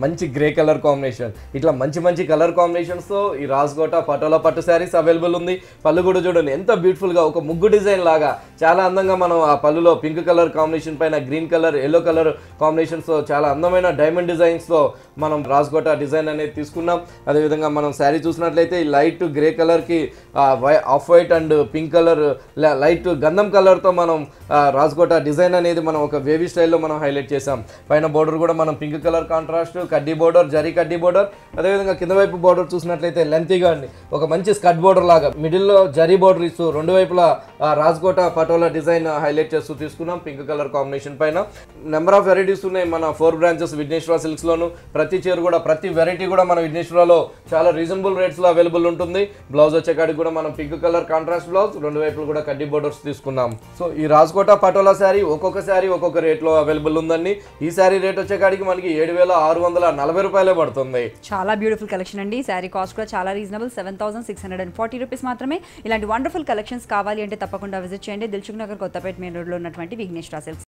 మంచి grey colour combination ఇట్లా మంచి మంచి కలర్ కాంబినేషన్స్తో ఈ రాజ్కోట పటోలా పట్టు శారీస్ అవైలబుల్ ఉంది పళ్ళు కూడా చూడండి ఎంత బ్యూటిఫుల్గా ఒక ముగ్గు డిజైన్ లాగా చాలా అందంగా మనం ఆ పళ్ళులో పింక్ కలర్ కాంబినేషన్ పైన గ్రీన్ కలర్ ఎల్లో కలర్ కాంబినేషన్స్తో చాలా అందమైన డైమండ్ డిజైన్స్తో మనం రాజ్కోట డిజైన్ అనేది తీసుకున్నాం అదేవిధంగా మనం శారీ చూసినట్లయితే ఈ లైట్ గ్రే కలర్కి off white and pink colour light గంధం కలర్తో మనం ఆ, రాజ్కోట డిజైన్ అనేది మనం ఒక వేవీ స్టైల్లో మనం హైలైట్ చేసాం పైన బోర్డర్ కూడా మనం పింక్ కలర్ కాంట్రాస్ట్ కడ్డీ బోర్డర్ జరీ కడ్డీ బోర్డర్ అదేవిధంగా కింద వైపు బోర్డర్ చూసినట్లయితే లెంతీగా అండి ఒక మంచి స్కట్ బోర్డర్ లాగా మిడిల్లో జరీ బోర్డర్ ఇస్తూ రెండు వైపులా ఆ, రాజ్కోట పటోలా డిజైన్ హైలైట్ చేస్తూ తీసుకున్నాం పింక్ కలర్ కాంబినేషన్ పైన నెంబర్ ఆఫ్ వెరైటీస్ ఉన్నాయి మన ఫోర్ బ్రాంచెస్ విఘ్నేశ్వర సిల్క్స్ లోను ప్రతి చీర కూడా ప్రతి వెరైటీ కూడా మన విఘ్నేశ్వరలో చాలా రీజనబుల్ రేట్స్ లో అవైలబుల్ ఉంటుంది బ్లౌజ్ వచ్చేకాడికి కూడా మనం పింక్ కలర్ కాంట్రాస్ట్ బ్లౌజ్ రెండు వైపులు కూడా కడ్డీ బోర్డర్స్ తీసుకున్నాం సో ఈ రాజ్కోట పటోలా శారీ ఒక్కొక్క శారీ ఒక్కొక్క రేట్ లో అవైలబుల్ ఉందండి ఈ శారీ రేట్ వచ్చేకాడికి మనకి ఏడు వేల ఆరు వందల నలభై రూపాయలే పడుతుంది చాలా బ్యూటిఫుల్ కలెక్షన్ అండి శారీ కాస్ట్ కూడా చాలా reasonable seven thousand six hundred and forty rupees మాత్రమే ఇలాంటి వండర్ఫుల్ కలెక్షన్స్ కావాలి అంటే తప్పకుండా విజిట్ చేయండి దిల్చుక్ నగర్ కొత్తపేట మెయిన్ రోడ్లో ఉన్నటువంటి విఘ్నేశ్వర సిల్క్స్